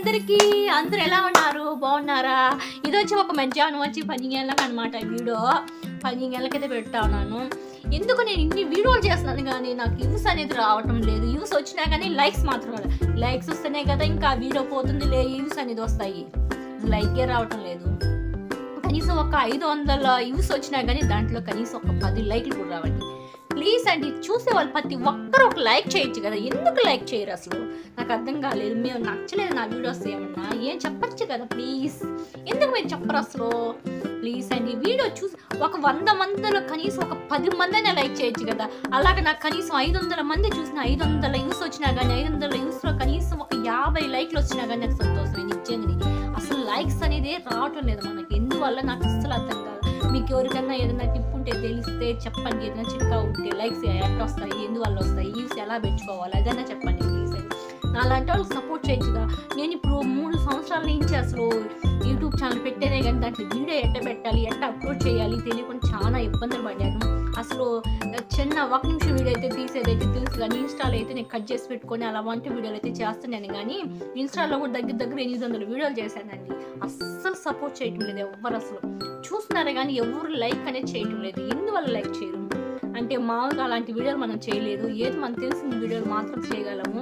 అందరికీ అందరు ఎలా ఉన్నారు బాగున్నారా ఇది వచ్చి ఒక మధ్యాహ్నం వచ్చి పది గంటలకు అనమాట వీడియో పది గంటలకైతే పెడతా ఉన్నాను ఎందుకు నేను ఇన్ని వీడియోలు చేస్తున్నాను కానీ నాకు యూస్ అనేది రావటం లేదు యూస్ వచ్చినా కానీ లైక్స్ మాత్రం రాలేదు లైక్స్ వస్తేనే కదా ఇంకా వీడియో పోతుంది లే యూస్ అనేది వస్తాయి లైకే రావటం లేదు కనీసం ఒక ఐదు వందల యూస్ వచ్చినా కానీ దాంట్లో కనీసం ఒక పది లైక్లు కూడా రావండి ప్లీజ్ అండి చూసే వాళ్ళు ప్రతి ఒక్కరు ఒక లైక్ చేయొచ్చు కదా ఎందుకు లైక్ చేయరు అసలు నాకు అర్థం కాలేదు మేము నచ్చలేదు నా వీడియోస్ ఏమన్నా ఏం చెప్పచ్చు కదా ప్లీజ్ ఎందుకు మీరు చెప్పరు అసలు ప్లీజ్ అండి వీడియో చూసి ఒక వంద మందిలో కనీసం ఒక పది మందినే లైక్ చేయొచ్చు కదా అలాగే నాకు కనీసం ఐదు వందల మంది చూసిన ఐదు వందల యూస్ వచ్చినా కానీ ఐదు వందల యూస్లో కనీసం ఒక యాభై లైక్లు వచ్చినా కానీ నాకు సంతోషమే నిజంగా అసలు లైక్స్ అనేది రావటం లేదు మనకి ఎందువల్ల నాకు అస్సలు అర్థం కాదు మీకు ఎవరికైనా ఏదైనా టిప్ ఉంటే తెలిస్తే చెప్పండి ఏదైనా చిట్కా ఉంటే లైక్స్ ఎట్లా వస్తాయి ఎందువల్ల వస్తాయి యూస్ ఎలా పెంచుకోవాలి అదైనా చెప్పండి ప్లీజ్ నా అలాంటి వాళ్ళకి సపోర్ట్ చేయొచ్చుగా నేను ఇప్పుడు మూడు సంవత్సరాల నుంచి అసలు యూట్యూబ్ ఛానల్ పెట్టేనే కానీ దాంట్లో వీడియో ఎట్ట పెట్టాలి ఎట్ట అప్లోడ్ చేయాలి తెలియకుండా చాలా ఇబ్బందులు పడ్డాను అసలు చిన్న ఒక నిమిషం వీడియో అయితే తీసేదైతే తెలుసు కానీ ఇన్స్టాలో అయితే నేను కట్ చేసి పెట్టుకొని అలా వంటి వీడియోలు అయితే చేస్తున్నాను కానీ ఇన్స్టాలో కూడా దగ్గర దగ్గర ఎనిమిది వందల వీడియోలు చేశానండి అస్సలు సపోర్ట్ చేయటం లేదు ఎవ్వరు అసలు చూస్తున్నారు కానీ ఎవరు లైక్ అనేది చేయటం లేదు ఎందువల్ల లైక్ చేయరు అంటే మామూలుగా అలాంటి వీడియోలు మనం చేయలేదు ఏది మనకు తెలిసిన వీడియోలు మాత్రం చేయగలము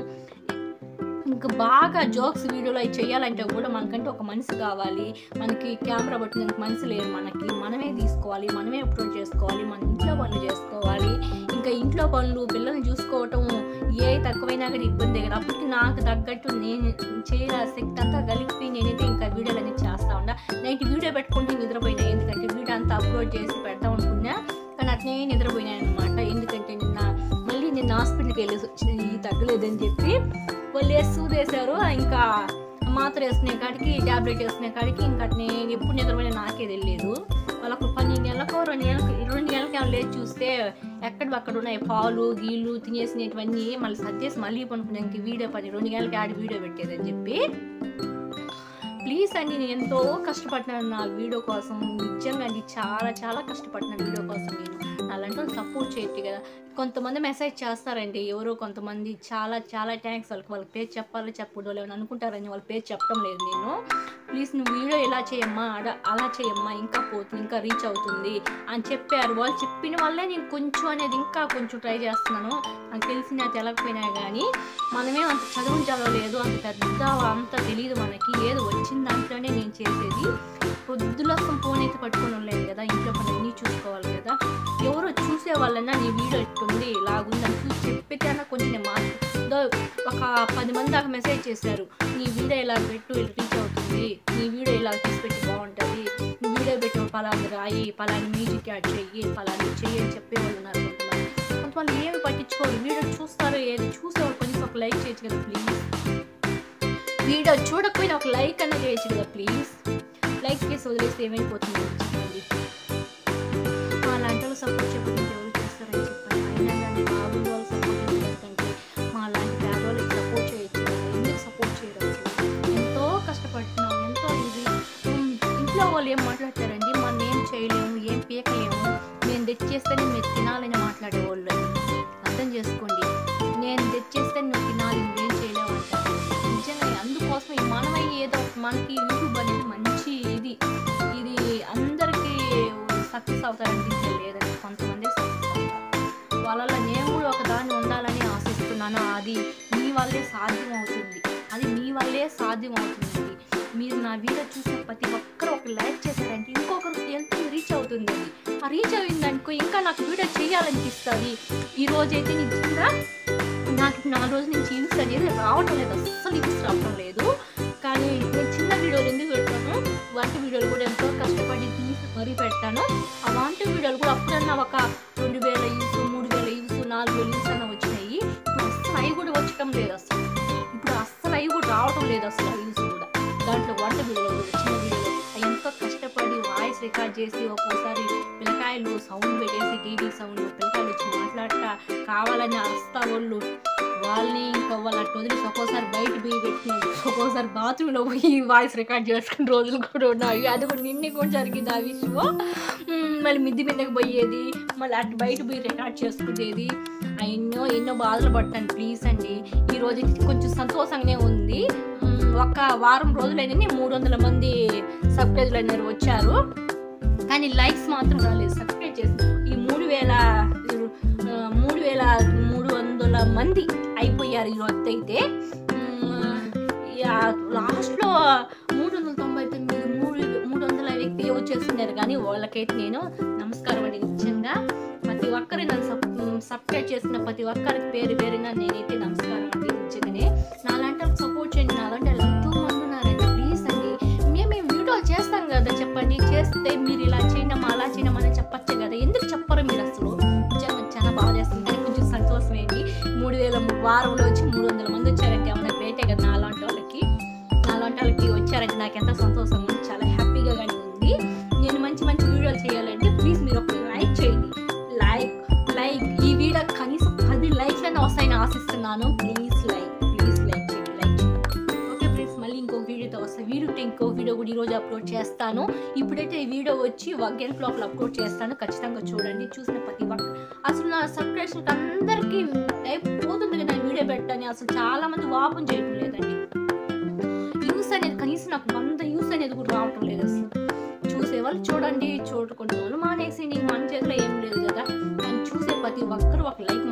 ఇంకా బాగా జోక్స్ వీడియోలు అవి చేయాలంటే కూడా మనకంటే ఒక మనిషి కావాలి మనకి కెమెరా పట్టినందుకు మనిషి లేరు మనకి మనమే తీసుకోవాలి మనమే అప్లోడ్ చేసుకోవాలి మన ఇంట్లో పనులు చేసుకోవాలి ఇంకా ఇంట్లో పనులు పిల్లల్ని చూసుకోవటం ఏ తక్కువైనా కానీ ఇబ్బంది కదా అప్పటికి నాకు తగ్గట్టు నేను చేయాల శక్తి అంతా కలిపి నేనైతే ఇంకా వీడియోలు అనేది చేస్తా ఉండా నైట్ వీడియో పెట్టుకుంటే నిద్రపోయినా ఎందుకంటే వీడియో అంతా అప్లోడ్ చేసి పెడతాం అనుకున్నా కానీ అట్నే నిద్రపోయినాయి అనమాట ఎందుకంటే నిన్న మళ్ళీ నిన్న హాస్పిటల్కి వెళ్ళేసి వచ్చిన ఈ తగ్గలేదని చెప్పి వాళ్ళు వేసి సూదేశారు ఇంకా మాత్ర వేసుకునే కాడికి ట్యాబ్లెట్ వేసుకునే కాడికి ఇంకా అట్నే ఎప్పుడు నిద్రపోయినా నాకే తెలియదు వాళ్ళకు పది నెలలకు రెండు నెలలకు రెండు నెలలకి ఏమైనా లేచి చూస్తే ఎక్కడ అక్కడ ఉన్నాయి పాలు గీళ్ళు తినేసినటువన్నీ మళ్ళీ సర్దేసి మళ్ళీ పనుకున్నాక వీడియో పని రెండు నెలలకి ఆడి వీడియో పెట్టేదని చెప్పి ప్లీజ్ అండి నేను ఎంతో కష్టపడినాను నా వీడియో కోసం నిజంగా అండి చాలా చాలా కష్టపడిన వీడియో కోసం నేను అలాంటి సపోర్ట్ చేయొచ్చు కదా కొంతమంది మెసేజ్ చేస్తారండి ఎవరో కొంతమంది చాలా చాలా థ్యాంక్స్ వాళ్ళకి వాళ్ళకి పేరు చెప్పాలి చెప్పకూడదు లేవని అనుకుంటారని వాళ్ళ పేరు చెప్పడం లేదు నేను ప్లీజ్ నువ్వు వీడియో ఎలా చేయమ్మా అడ అలా చేయమ్మా ఇంకా పోతుంది ఇంకా రీచ్ అవుతుంది అని చెప్పారు వాళ్ళు చెప్పిన వల్లే నేను కొంచెం అనేది ఇంకా కొంచెం ట్రై చేస్తున్నాను నాకు తెలిసిన తెలకపోయినా కానీ మనమే అంత చదువు చదవలేదు అంత పెద్ద అంత తెలియదు మనకి ఏదో వచ్చిన దాంట్లోనే నేను చేసేది పొద్దులో ఫోన్ అయితే పట్టుకొని ఉండలేదు కదా ఇంట్లో పని అన్నీ చూసుకోవాలి కదా ఎవరో చూసే వాళ్ళన్నా నీ వీడియో ఎట్టుంది ఇలాగుందని చూసి చెప్పితేనా కొంచెం నేను మార్పు ఒక పది మంది దాకా మెసేజ్ చేశారు నీ వీడియో ఇలా పెట్టు రీచ్ అవుతుంది నీ వీడియో ఇలా తీసి పెట్టి బాగుంటుంది నువ్వు వీడియో పెట్టు పలాని రాయి పలాని మ్యూజిక్ యాడ్ చెయ్యి పలాని చెయ్యి అని చెప్పేవాళ్ళు ఉన్నారు కొంతమంది కొంతమంది ఏమి పట్టించుకోరు వీడియో చూస్తారు ఏది చూసేవాళ్ళు కొంచెం ఒక లైక్ చేయొచ్చు కదా ప్లీజ్ వీడియో చూడకపోయినా ఒక లైక్ అన్న చేయొచ్చు కదా ప్లీజ్ లైక్ చేసి వదిలేస్తే ఏమైపోతుంది చెప్పండి మా లాంటి వాళ్ళు సపోర్ట్ చెప్పండి ఎవరు చేస్తారని చెప్పండి అయినా కానీ బాగుంది వాళ్ళు సపోర్ట్ చేయకంటే మా లాంటి పేదవాళ్ళకి సపోర్ట్ చేయొచ్చు కదా ఎందుకు సపోర్ట్ చేయరు అసలు ఎంతో కష్టపడుతున్నాం ఎంతో ఇది ఉమ్, ఇంట్లో వాళ్ళు ఏం మాట్లాడతారండి మనం ఏం చేయలేము ఏం పీకలేము నేను తెచ్చేస్తేనే మీరు తినాలని మాట్లాడేవాళ్ళు అర్థం చేసుకోండి నేను తెచ్చేస్తే నువ్వు తినాలి నువ్వేం చేయలేవు అంటారు నిజంగా అందుకోసం ఈ మనమై ఏదో మనకి యూట్యూబ్ అనేది మంచి ఇది ఇది అందరికీ సక్సెస్ అవుతారనిపించే లేదండి కొంతమంది సక్సెస్ అవుతారు వాళ్ళలో నేను కూడా ఒక దాన్ని ఉండాలని ఆశిస్తున్నాను అది మీ వల్లే సాధ్యం అవుతుంది అది మీ వల్లే సాధ్యం అవుతుంది మీరు నా వీడియో చూసిన ప్రతి ఒక్కరు ఒక లైక్ చేశారంటే ఇంకొకరికి ఎంత రీచ్ అవుతుంది అది ఆ రీచ్ అయిందనుకో ఇంకా నాకు వీడియో చేయాలనిపిస్తుంది ఈ రోజైతే నిజంగా నాకు నాలుగు రోజుల నుంచి యూస్ అనేది రావటం లేదు అస్సలు యూస్ రావటం లేదు కానీ నేను చిన్న వీడియోలు ఎందుకు పెడతాను వంట వీడియోలు కూడా ఎంతో కష్టపడి తీసి మరీ పెడతాను ఆ వంట వీడియోలు కూడా అప్పుడన్నా ఒక రెండు వేల యూస్ మూడు వేల యూస్ నాలుగు వేల యూస్ అన్న వచ్చినాయి ఇప్పుడు అస్సలు అవి కూడా వచ్చటం లేదు అసలు ఇప్పుడు అస్సలు అవి కూడా రావటం లేదు అసలు ఆ యూస్ కూడా దాంట్లో వంట వీడియోలు కూడా చిన్న వీడియోలు అవి ఎంతో కష్టపడి వాయిస్ రికార్డ్ చేసి ఒక్కోసారి పిల్లకాయలు సౌండ్ పెట్టేసి టీవీ సౌండ్ పిల్లకాయలు వచ్చి మాట్లాడట కావాలని అస్తా వాళ్ళు వాళ్ళని ఇంకా వాళ్ళ అట్లా వదిలేసి ఒక్కోసారి బయట పోయి పెట్టినాడు ఒక్కోసారి బాత్రూంలో పోయి వాయిస్ రికార్డ్ చేసుకున్న రోజులు కూడా ఉన్నాయి అది కూడా నిన్నే కూడా జరిగింది ఆ విషయం మ్మ్, మళ్ళీ మిద్ది మీదకి పోయేది మళ్ళీ అటు బయట పోయి రికార్డ్ చేసుకునేది ఎన్నో ఎన్నో బాధలు పడ్డాను ప్లీజ్ అండి ఈ రోజు కొంచెం సంతోషంగానే ఉంది మ్మ్, ఒక ఒక్క వారం రోజులైనా మూడు వందల మంది సబ్స్క్రైబర్లు అనేవి వచ్చారు కానీ లైక్స్ మాత్రం రాలేదు సబ్స్క్రైబ్ చేసి ఈ మూడు వేల ఆ, మూడు వేల మూడు వందల మంది అయిపోయారు ఈ రోజు అయితే లాస్ట్లో మూడు వందల తొంభై తొమ్మిది మూడు మూడు వందల వ్యక్తి వచ్చేస్తున్నారు కానీ వాళ్ళకైతే నేను నమస్కారం అండి నిజంగా ప్రతి ఒక్కరి నన్ను సబ్ సబ్స్క్రైబ్ చేసిన ప్రతి ఒక్కరికి పేరు పేరుగా నేనైతే నమస్కారం అండి నిజంగానే నాలాంటి సపోర్ట్ చేయండి నాలాంటి వాళ్ళు ఎంతో మంది ఉన్నారండి ప్లీజ్ అండి మేము మేము వీడియోలు చేస్తాం కదా చెప్పండి చేస్తే మీరు ఇలా చేయడం అలా చేయడం అని చెప్పచ్చు కదా ఎందుకు చెప్పరు మీరు అసలు నిజంగా చాలా బాగా చేస్తుంది కానీ కొంచెం సంతోషం ఏంటి మూడు వేల వారంలో వచ్చి మూడు వందల మంది వచ్చారంటే ఏమన్నా గ్రేటే కదా నాలాంటి వాళ్ళకి నాలాంటి వాళ్ళకి వచ్చారంటే నాకు ఎంత సంతోషం ఉంది చాలా హ్యాపీగా కానీ ఉంది నేను మంచి మంచి వీడియోలు చేయాలంటే ప్లీజ్ మీరు ఒక లైక్ చేయండి లైక్ లైక్ ఈ వీడియో కనీసం పది లైక్లైనా వస్తాయని ఆశిస్తున్నాను ప్లీజ్ లైక్ ప్లీజ్ లైక్ చేయండి లైక్ చేయండి ఓకే ఫ్రెండ్స్ మళ్ళీ ఇంకో వీడియోతో వస్తాయి వీడియోతో ఇంకో వీడియో కూడా ఈరోజు అప్లోడ్ చేస్తాను ఇప్పుడైతే ఈ వీడియో వచ్చి వన్ గంట లోపల అప్లోడ్ చేస్తాను ఖచ్చితంగా చూడండి చూసిన ప్రతి ఒక్క అసలు నా సబ్స్క్రిప్షన్ అందరికీ "ఏ, పోతుంది కదా వీడియో పెట్టని అసలు చాలా మంది వాపం చేయడం లేదండి యూస్ అనేది కనీసం నాకు వంద యూస్ అనేది కూడా రావటం లేదు అసలు చూసేవాళ్ళు చూడండి చూడకుండా వాళ్ళు మానేసి నీకు మన చేతిలో ఏం లేదు కదా కానీ చూసే ప్రతి ఒక్కరు ఒక లైక్